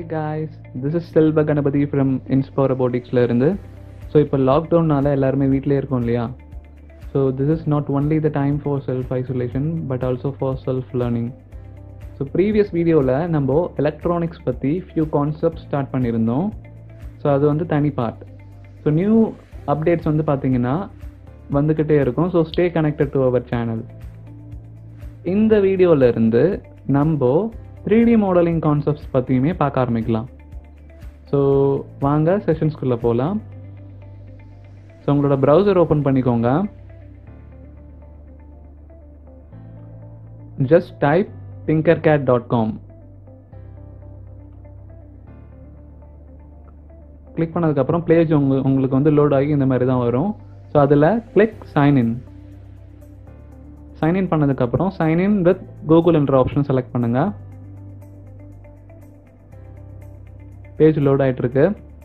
guys this is செல்வ Ganapathi from இன்ஸ்போ ரொபோட்டிக்ஸில் இருந்து so இப்போ லாக்டவுன்னால எல்லாருமே வீட்டிலே இருக்கோம் இல்லையா so this is not only the time for self isolation but also for self learning so previous வீடியோவில் நம்ம எலக்ட்ரானிக்ஸ் பற்றி ஃபியூ கான்செப்ட் ஸ்டார்ட் பண்ணியிருந்தோம் ஸோ அது வந்து தனி பார்ட் ஸோ நியூ அப்டேட்ஸ் வந்து பார்த்தீங்கன்னா வந்துக்கிட்டே இருக்கும் so stay connected to our channel இந்த வீடியோல இருந்து நம்ம த்ரீ டி மாடலிங் கான்செப்ட்ஸ் பற்றியுமே பார்க்க ஆரம்பிக்கலாம் ஸோ வாங்க செஷன்ஸ்குள்ளே போகலாம் ஸோ உங்களோட ப்ரௌசர் ஓப்பன் பண்ணிக்கோங்க just type Tinkercad dot com click பண்ணதுக்கப்புறம் பேஜ் உங்க உங்களுக்கு வந்து லோட் ஆகி இந்த மாதிரி தான் வரும் ஸோ அதில் கிளிக் சைன்இன் சைன்இன் பண்ணதுக்கப்புறம் சைன்இன் வித் கூகுள் என்ற ஆப்ஷன் செலக்ட் பண்ணுங்க பேஜ் லோட் ஆயிட்டு இருக்கு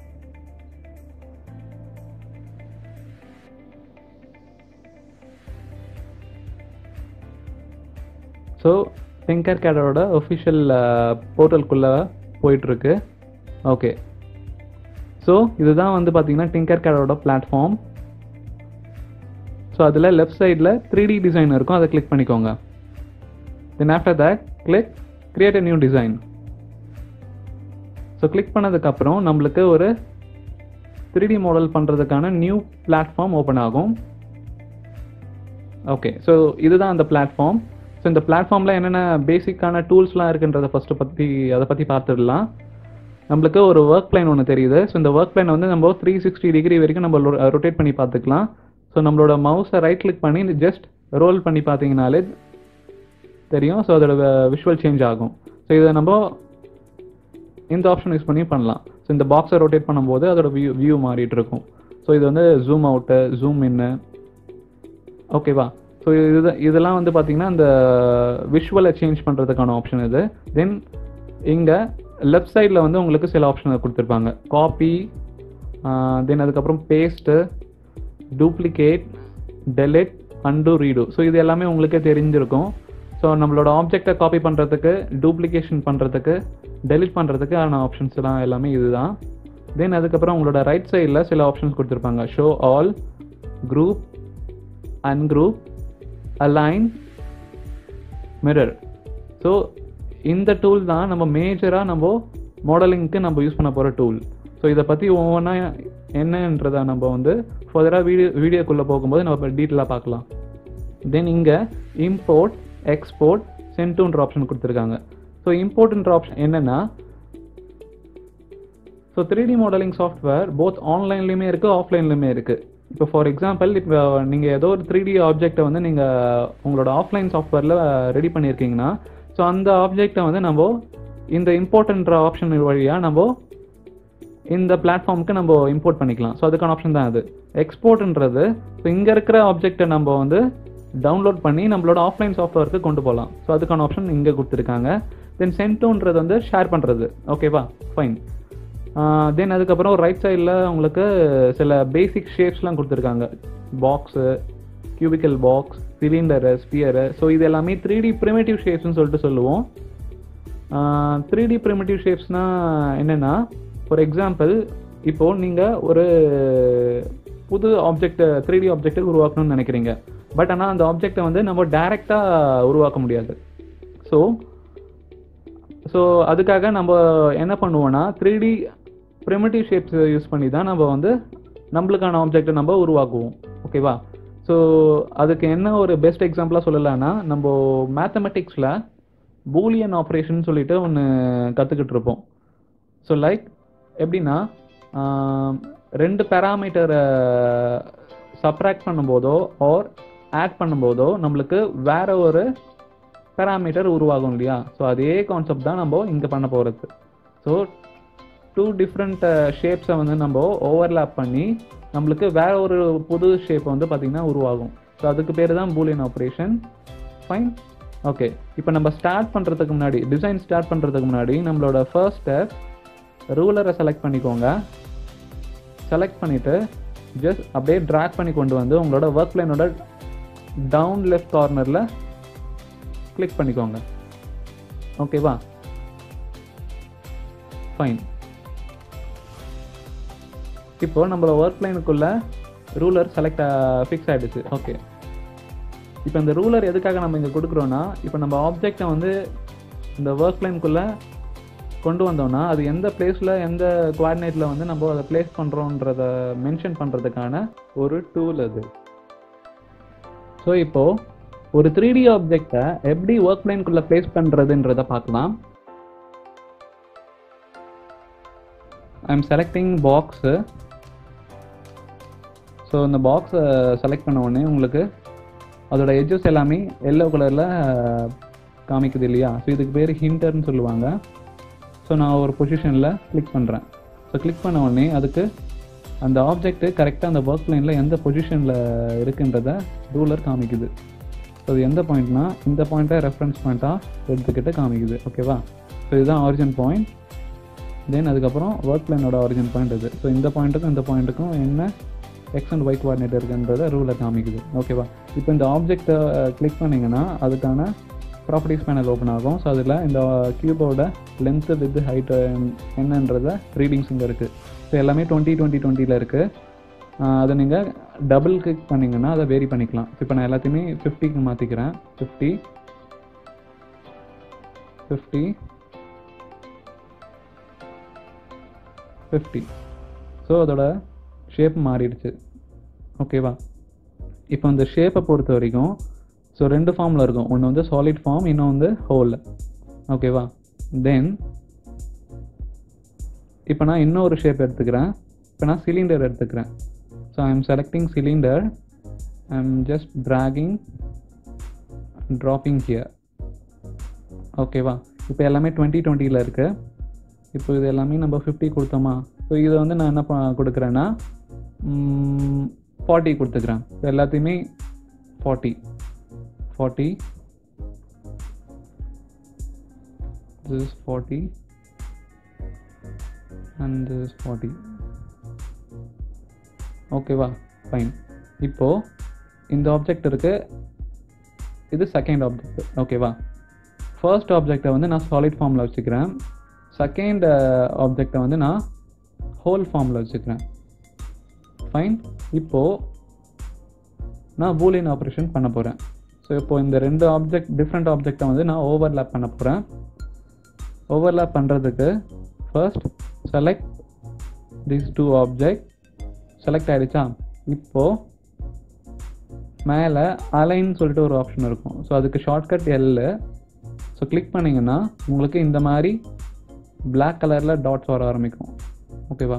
ஸோ திங்கர் கேடோட ஒஃபிஷியல் போர்ட்டலுக்குள்ளே போயிட்டுருக்கு ஓகே ஸோ இதுதான் வந்து பார்த்தீங்கன்னா டிங்கர் கேடோட பிளாட்ஃபார்ம் ஸோ அதில் லெஃப்ட் சைடில் த்ரீ டி டிசைன் இருக்கும் அதை கிளிக் பண்ணிக்கோங்க then after that click create a new design so click பண்ணதுக்கப்புறம் நம்மளுக்கு ஒரு த்ரீ டி மாடல் பண்ணுறதுக்கான நியூ பிளாட்ஃபார்ம் ஓப்பன் ஆகும் ஓகே ஸோ இதுதான் அந்த பிளாட்ஃபார்ம் ஸோ இந்த பிளாட்ஃபார்மில் என்னென்ன பேசிக்கான டூல்ஸ்லாம் இருக்குன்றதை ஃபஸ்ட்டு பற்றி அதை பற்றி பார்த்துடலாம் நம்மளுக்கு ஒரு ஒர்க் பிளைன் ஒன்று தெரியுது ஸோ இந்த ஒர்க் பிளைன் வந்து நம்ம த்ரீ சிக்ஸ்டி டிகிரி வரைக்கும் நம்ம ரொட்டேட் பண்ணி பார்த்துக்கலாம் ஸோ நம்மளோட மவுஸை ரைட் கிளிக் பண்ணி ஜஸ்ட் ரோல் பண்ணி பார்த்தீங்கனாலே தெரியும் ஸோ அதோட விஷுவல் சேஞ்ச் ஆகும் ஸோ இதை நம்ம இந்த ஆப்ஷன் யூஸ் பண்ணி பண்ணலாம் ஸோ இந்த பாக்ஸை ரொட்டேட் பண்ணும்போது அதோட வியூ வியூ மாறிட்டு இருக்கும் ஸோ இது வந்து ஜூம் அவுட்டு ஜூம் இன்னு ஓகேவா ஸோ இது இதெல்லாம் வந்து பார்த்தீங்கன்னா இந்த விஷுவலை சேஞ்ச் பண்ணுறதுக்கான ஆப்ஷன் இது தென் இங்கே லெஃப்ட் சைடில் வந்து உங்களுக்கு சில ஆப்ஷன் கொடுத்துருப்பாங்க காப்பி தென் அதுக்கப்புறம் paste duplicate delete undo redo so இது எல்லாமே உங்களுக்கே தெரிஞ்சிருக்கும் ஸோ நம்மளோட ஆப்ஜெக்டை காப்பி பண்ணுறதுக்கு டூப்ளிகேஷன் பண்ணுறதுக்கு டெலிட் பண்ணுறதுக்கு ஆன ஆப்ஷன்ஸ்லாம் எல்லாமே இதுதான் தென் அதுக்கப்புறம் உங்களோட ரைட் சைடில் சில ஆப்ஷன்ஸ் கொடுத்துருப்பாங்க show all group ungroup align mirror so இந்த டூல் தான் நம்ம மேஜராக நம்ம மாடலிங்க்கு நம்ம யூஸ் பண்ண போகிற டூல் ஸோ இதை பற்றி ஒவ்வொன்றா என்னன்றதை நம்ம வந்து ஃபர்தராக வீடியோ வீடியோக்குள்ளே போகும்போது நம்ம டீட்டெயிலாக பார்க்கலாம் தென் இங்கே இம்போர்ட் எக்ஸ்போர்ட் சென்டூன்ற ஆப்ஷன் கொடுத்துருக்காங்க ஸோ இம்போர்ட்ன்ற ஆப்ஷன் என்னென்னா so three D modelling software both ஆன்லைன்லேயுமே இருக்குது ஆஃப்லைன்லேயுமே இருக்குது இப்போ ஃபார் எக்ஸாம்பிள் இப்போ நீங்கள் ஏதோ ஒரு த்ரீ டி ஆப்ஜெக்டை வந்து நீங்கள் உங்களோட ஆஃப்லைன் சாஃப்ட்வேரில் ரெடி பண்ணியிருக்கீங்கன்னா ஸோ அந்த ஆப்ஜெக்டை வந்து நம்ம இந்த இம்போர்ட்ன்ற ஆப்ஷன் வழியாக நம்ம இந்த பிளாட்ஃபார்முக்கு நம்ம இம்போர்ட் பண்ணிக்கலாம் ஸோ அதுக்கான ஆப்ஷன் தான் அது எக்ஸ்போர்ட்ன்றது ஸோ இங்கே இருக்கிற ஆப்ஜெக்டை நம்ம வந்து டவுன்லோட் பண்ணி நம்மளோட ஆஃப்லைன் சாஃப்ட்வேருக்கு கொண்டு போகலாம் ஸோ அதுக்கான ஆப்ஷன் இங்கே கொடுத்துருக்காங்க தென் சென்டோன்றது வந்து ஷேர் பண்ணுறது ஓகேவா ஃபைன் தென் அதுக்கப்புறம் ரைட் சைடில் உங்களுக்கு சில பேசிக் ஷேப்ஸ்லாம் கொடுத்துருக்காங்க box cubical box cylinder sphere so இது எல்லாமே த்ரீ டி ப்ரிமேட்டிவ் ஷேப்ஸ்னு சொல்லிட்டு சொல்லுவோம் த்ரீ டி ப்ரிமேட்டிவ் ஷேப்ஸ்னால் என்னென்னா ஃபார் எக்ஸாம்பிள் இப்போது நீங்கள் ஒரு புது ஆப்ஜெக்டை த்ரீ டி ஆப்ஜெக்டை உருவாக்கணும்னு நினைக்கிறீங்க பட் ஆனால் அந்த ஆப்ஜெக்டை வந்து நம்ம டைரெக்டாக உருவாக்க முடியாது ஸோ ஸோ அதுக்காக நம்ம என்ன பண்ணுவோன்னா three D primitive shapes use பண்ணி தான் நம்ம வந்து நம்மளுக்கான ஆப்ஜெக்டை நம்ம உருவாக்குவோம் ஓகேவா ஸோ அதுக்கு என்ன ஒரு பெஸ்ட் எக்ஸாம்பிளாக சொல்லலாம்னா நம்ம மேத்தமெட்டிக்ஸில் பூலியன் ஆப்ரேஷன் சொல்லிட்டு ஒன்று கற்றுக்கிட்டு இருப்போம் ஸோ லைக் எப்படின்னா ரெண்டு பேராமீட்டரை சப்ராக்ட் பண்ணும்போதோ ஆர் ஆட் பண்ணும்போதோ நம்மளுக்கு வேற ஒரு பேராமீட்டர் உருவாகும் இல்லையா ஸோ அதே கான்செப்ட் தான் நம்ம இங்கே பண்ண போகிறது ஸோ டூ டிஃப்ரெண்ட் ஷேப்ஸை வந்து நம்ம ஓவர்லேப் பண்ணி நம்மளுக்கு வேற ஒரு புது ஷேப் வந்து பார்த்திங்கன்னா உருவாகும் ஸோ அதுக்கு பேர் தான் பூலியன் ஆப்ரேஷன் ஃபைன் ஓகே இப்போ நம்ம ஸ்டார்ட் பண்ணுறதுக்கு முன்னாடி டிசைன் ஸ்டார்ட் பண்ணுறதுக்கு முன்னாடி நம்மளோட ஃபர்ஸ்ட் ஸ்டெப் ரூலரை செலக்ட் பண்ணிக்கோங்க செலக்ட் பண்ணிவிட்டு ஜஸ்ட் அப்படியே ட்ராக் பண்ணி கொண்டு வந்து உங்களோட ஒர்க் பிளைனோட டவுன் லெஃப்ட் கார்னரில் கிளிக் பண்ணிக்கோங்க ஓகேவா ஃபைன் இப்போ நம்மள ஒர்க் லைனுக்குள்ள ரூலர் செலக்ட் ஃபிக்ஸ் ஆயிடுச்சு ஓகே இப்போ இந்த ரூலர் எதுக்காக நம்ம இங்கே கொடுக்குறோன்னா இப்போ நம்ம ஆப்ஜெக்டை வந்து இந்த ஒர்க் லைனுக்குள்ளே கொண்டு வந்தோம்னா அது எந்த பிளேஸில் எந்த கோஆர்டினேட்டில் வந்து நம்ம அதை பிளேஸ் பண்ணுறோன்றத மென்ஷன் பண்ணுறதுக்கான ஒரு டூல் அது ஸோ இப்போது ஒரு த்ரீ டி ஆப்ஜெக்டை எப்படி ஒர்க் லைனுக்குள்ளே பிளேஸ் பண்ணுறதுன்றத பார்க்கலாம் ஐம் செலக்டிங் பாக்ஸு ஸோ இந்த பாக்ஸை செலக்ட் பண்ண உடனே உங்களுக்கு அதோட எட்ஜஸ் எல்லாமே எல்லோ கலரில் காமிக்குது இல்லையா ஸோ இதுக்கு பேர் ஹிண்டர்னு சொல்லுவாங்க ஸோ நான் ஒரு பொசிஷனில் கிளிக் பண்ணுறேன் ஸோ கிளிக் பண்ண உடனே அதுக்கு அந்த ஆப்ஜெக்ட்டு கரெக்டாக அந்த ஒர்க் லைனில் எந்த பொசிஷனில் இருக்குன்றத ரூலர் காமிக்குது ஸோ அது எந்த பாயிண்ட்னா இந்த பாயிண்ட்டை ரெஃபரன்ஸ் பாயிண்ட்டாக எடுத்துக்கிட்டு காமிக்குது ஓகேவா ஸோ இதுதான் ஆரிஜின் பாயிண்ட் தென் அதுக்கப்புறம் ஒர்க் லைனோட ஆரிஜின் பாயிண்ட் இது ஸோ இந்த பாயிண்ட்டுக்கும் இந்த பாயிண்ட்டுக்கும் என்ன எக்ஸ் அண்ட் ஒய் கோஆர்டினேட் இருக்குன்றத ரூலர் காமிக்குது ஓகேவா இப்போ இந்த ஆப்ஜெக்டை கிளிக் பண்ணிங்கன்னா அதுக்கான ப்ராப்பர்ட்டிஸ் பேனல் ஓப்பன் ஆகும் ஸோ அதில் இந்த கியூபோட லென்த்து வித் ஹைட் என்னன்றத ரீடிங்ஸ் இங்கே இருக்குது ஸோ எல்லாமே டுவெண்ட்டி டுவெண்ட்டி டுவெண்ட்டியில் இருக்குது அதை நீங்கள் டபுள் கிளிக் பண்ணிங்கன்னா அதை வேரி பண்ணிக்கலாம் இப்போ நான் எல்லாத்தையுமே ஃபிஃப்டிக்கு மாற்றிக்கிறேன் ஃபிஃப்டி ஃபிஃப்டி ஃபிஃப்டி ஸோ அதோட ஷேப் மாறிடுச்சு ஓகேவா இப்போ இந்த ஷேப்பை பொறுத்த வரைக்கும் ஸோ ரெண்டு ஃபார்மில் இருக்கும் ஒன்று வந்து சாலிட் ஃபார்ம் இன்னும் வந்து ஹோல் ஓகேவா தென் இப்போ நான் இன்னொரு ஷேப் எடுத்துக்கிறேன் இப்போ நான் சிலிண்டர் எடுத்துக்கிறேன் so I am selecting cylinder I am just dragging dropping here ஓகேவா இப்போ எல்லாமே டுவெண்ட்டி டுவெண்ட்டியில் இருக்குது இப்போ இது எல்லாமே நம்ம ஃபிஃப்டி கொடுத்தோமா ஸோ இதை வந்து நான் என்ன ப கொடுக்குறேன்னா ஃபார்ட்டி கொடுத்துக்கிறேன் ஸோ எல்லாத்தையுமே forty forty this is 40 and this is 40 ஓகேவா ஃபைன் இப்போ இந்த ஆப்ஜெக்ட் இருக்கு இது செகண்ட் ஆப்ஜெக்ட் ஓகேவா ஃபர்ஸ்ட் ஆப்ஜெக்டை வந்து நான் சாலிட் ஃபார்மில் வச்சுக்கிறேன் செகண்ட் ஆப்ஜெக்டை வந்து நான் ஹோல் ஃபார்மில் வச்சுக்கிறேன் ஃபைன் இப்போது நான் பூலியன் ஆப்ரேஷன் பண்ண போகிறேன் ஸோ இப்போ இந்த ரெண்டு ஆப்ஜெக்ட் டிஃப்ரெண்ட் ஆப்ஜெக்டை வந்து நான் ஓவர்லேப் பண்ண போகிறேன் ஓவர்லேப் பண்ணுறதுக்கு first select this two object select ஆகிடுச்சா இப்போது மேலே அலைன்னு சொல்லிட்டு ஒரு ஆப்ஷன் இருக்கும் ஸோ அதுக்கு ஷார்ட்கட் எல்லு ஸோ கிளிக் பண்ணிங்கன்னா உங்களுக்கு இந்த மாதிரி பிளாக் கலரில் டாட்ஸ் வர ஆரம்பிக்கும் ஓகேவா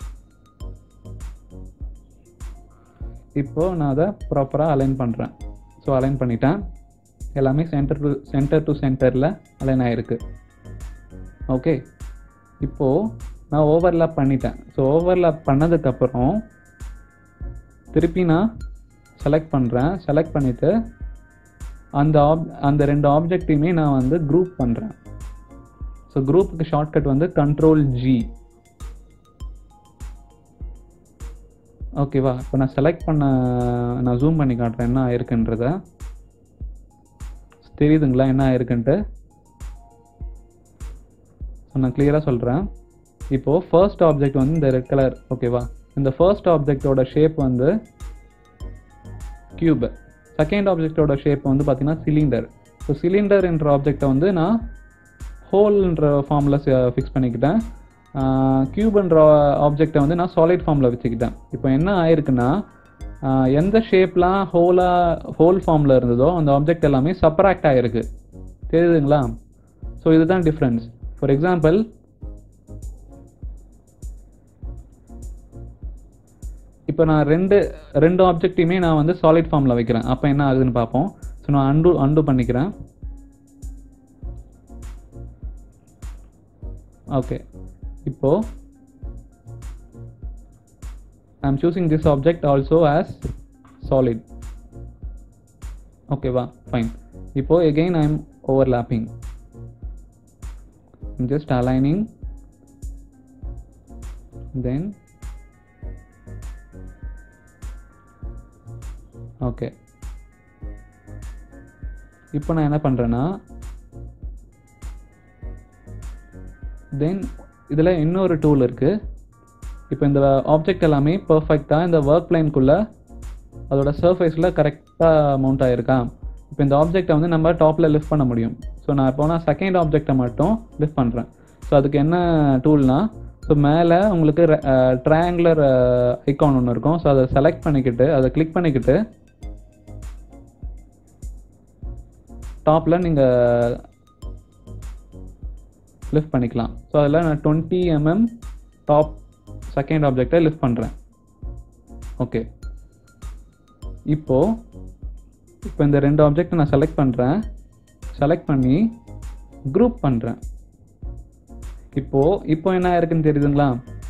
இப்போது நான் அதை ப்ராப்பராக அலைன் பண்ணுறேன் ஸோ அலைன் பண்ணிட்டேன் எல்லாமே சென்டர் டு சென்டர் டு சென்டரில் அலைன் ஆகிருக்கு ஓகே இப்போது நான் ஓவர்லேப் பண்ணிட்டேன் ஸோ ஓவர்லேப் பண்ணதுக்கப்புறம் திருப்பி நான் செலக்ட் பண்ணுறேன் செலக்ட் பண்ணிவிட்டு அந்த ஆப் அந்த ரெண்டு ஆப்ஜெக்டையுமே நான் வந்து குரூப் பண்ணுறேன் ஸோ குரூப்புக்கு ஷார்ட்கட் வந்து கண்ட்ரோல் ஜி ஓகேவா இப்போ நான் செலக்ட் பண்ண நான் ஜூம் பண்ணி காட்டுறேன் என்ன ஆயிருக்குன்றத தெரியுதுங்களா என்ன ஆயிருக்குன்ட்டு ஸோ நான் கிளியராக சொல்கிறேன் இப்போது ஃபர்ஸ்ட் ஆப்ஜெக்ட் வந்து இந்த ரெட் கலர் ஓகேவா இந்த ஃபர்ஸ்ட் ஆப்ஜெக்டோட ஷேப் வந்து கியூப் செகண்ட் ஆப்ஜெக்டோட ஷேப் வந்து பார்த்தீங்கன்னா சிலிண்டர் ஸோ சிலிண்டர் என்ற ஆப்ஜெக்டை வந்து நான் ஹோல்ன்ற ஃபார்மில் ஃபிக்ஸ் பண்ணிக்கிட்டேன் கியூப்ன்ற ஆப்ஜெக்டை வந்து நான் சாலிட் ஃபார்மில் வச்சுக்கிட்டேன் இப்போ என்ன ஆயிருக்குன்னா எந்த ஷேப்லாம் ஹோலாக ஹோல் ஃபார்மில் இருந்ததோ அந்த ஆப்ஜெக்ட் எல்லாமே சப்ராக்ட் ஆகிருக்கு தெரியுதுங்களா ஸோ இதுதான் டிஃப்ரென்ஸ் ஃபார் எக்ஸாம்பிள் இப்போ நான் ரெண்டு ரெண்டு ஆப்ஜெக்டையுமே நான் வந்து சாலிட் ஃபார்மில் வைக்கிறேன் அப்போ என்ன ஆகுதுன்னு பார்ப்போம் ஸோ நான் அண்டு அண்டு பண்ணிக்கிறேன் ஓகே இப்போ I am choosing this object also as solid ஓகேவா ஃபைன் இப்போ again I am overlapping just aligning then okay இப்போ நான் என்ன பண்ணுறேன்னா தென் இதில் இன்னொரு டூல் இருக்குது இப்போ இந்த ஆப்ஜெக்ட் எல்லாமே பர்ஃபெக்டாக இந்த ஒர்க் பிளைனுக்குள்ளே அதோட சர்ஃபேஸில் கரெக்டாக மவுண்ட் ஆகிருக்கா இப்போ இந்த ஆப்ஜெக்டை வந்து நம்ம டாப்பில் லிஃப்ட் பண்ண முடியும் ஸோ நான் இப்போ நான் செகண்ட் ஆப்ஜெக்டை மட்டும் லிஃப்ட் பண்ணுறேன் ஸோ அதுக்கு என்ன டூல்னா ஸோ மேலே உங்களுக்கு ட்ரையாங்குலர் ஐக்கான் ஒன்று இருக்கும் ஸோ அதை செலக்ட் பண்ணிக்கிட்டு அதை கிளிக் பண்ணிக்கிட்டு டாப்பில் நீங்கள் லிஃப்ட் பண்ணிக்கலாம் ஸோ அதில் நான் டுவெண்ட்டி எம்எம் டாப் செகண்ட் ஆப்ஜெக்டை லிஃப்ட் பண்ணுறேன் ஓகே இப்போது இப்போ இந்த ரெண்டு ஆப்ஜெக்ட்டை நான் செலக்ட் பண்ணுறேன் செலக்ட் பண்ணி குரூப் பண்ணுறேன் இப்போது இப்போ என்ன ஆயிருக்குன்னு தெரியுதுங்களா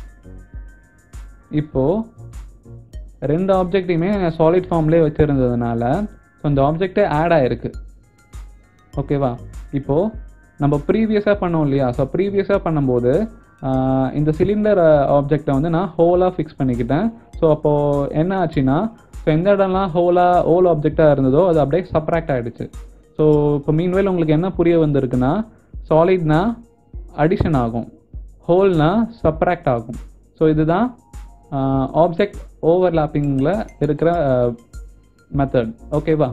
இப்போது ரெண்டு ஆப்ஜெக்டையுமே சாலிட் ஃபார்ம்லேயே வச்சுருந்ததுனால ஸோ இந்த ஆப்ஜெக்டே ஆட் ஆகிருக்கு ஓகேவா இப்போது நம்ம ப்ரீவியஸாக பண்ணோம் இல்லையா ஸோ ப்ரீவியஸாக பண்ணும்போது ஆஹ், இந்த சிலிண்டர் ஆப்ஜெக்டை வந்து நான் ஹோலாக ஃபிக்ஸ் பண்ணிக்கிட்டேன் ஸோ அப்போது என்ன ஆச்சுன்னா ஸோ எந்த இடம்லாம் ஹோலாக ஹோல் ஆப்ஜெக்டாக இருந்ததோ அது அப்படியே சப்ராக்ட் ஆகிடுச்சு ஸோ இப்போ மீன்வேல் உங்களுக்கு என்ன புரிய வந்திருக்குன்னா சாலிட்னா அடிஷன் ஆகும் ஹோல்னா சப்ராக்ட் ஆகும் ஸோ இதுதான் ஆப்ஜெக்ட் ஓவர்லாப்பிங்கில் இருக்கிற மெத்தட் ஓகேவா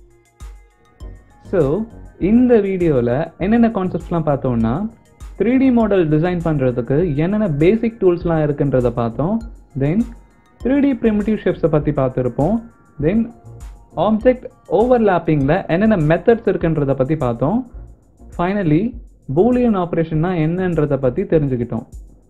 ஸோ இந்த வீடியோவில் என்னென்ன கான்செப்ட்ஸ்லாம் பார்த்தோம்னா த்ரீ டி மாடல் டிசைன் பண்ணுறதுக்கு என்னென்ன பேசிக் டூல்ஸ்லாம் இருக்குன்றத பார்த்தோம் தென் த்ரீ டி ப்ரிமிட்டிவ் ஷேப்ஸை பற்றி பார்த்துருப்போம் தென் ஆப்ஜெக்ட் ஓவர்லாப்பிங்கில் என்னென்ன மெத்தட்ஸ் இருக்குன்றத பற்றி பார்த்தோம் ஃபைனலி பூலியன் ஆப்ரேஷன்னா என்னன்றதை பற்றி தெரிஞ்சுக்கிட்டோம்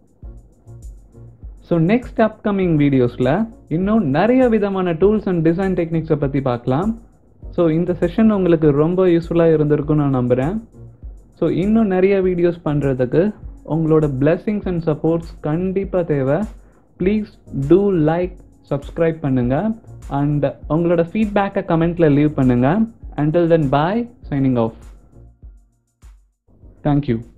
ஸோ நெக்ஸ்ட் அப்கமிங் வீடியோஸில் இன்னும் நிறைய விதமான டூல்ஸ் அண்ட் டிசைன் டெக்னிக்ஸை பற்றி பார்க்கலாம் ஸோ இந்த செஷன் உங்களுக்கு ரொம்ப யூஸ்ஃபுல்லாக இருந்திருக்கும்னு நான் நம்புகிறேன் ஸோ இன்னும் நிறைய வீடியோஸ் பண்ணுறதுக்கு உங்களோட blessings அண்ட் சப்போர்ட்ஸ் கண்டிப்பாக தேவை ப்ளீஸ் டூ லைக் சப்ஸ்கிரைப் பண்ணுங்கள் அண்ட் உங்களோட ஃபீட்பேக்கை கமெண்ட்டில் லீவ் பண்ணுங்கள் until then bye signing off thank you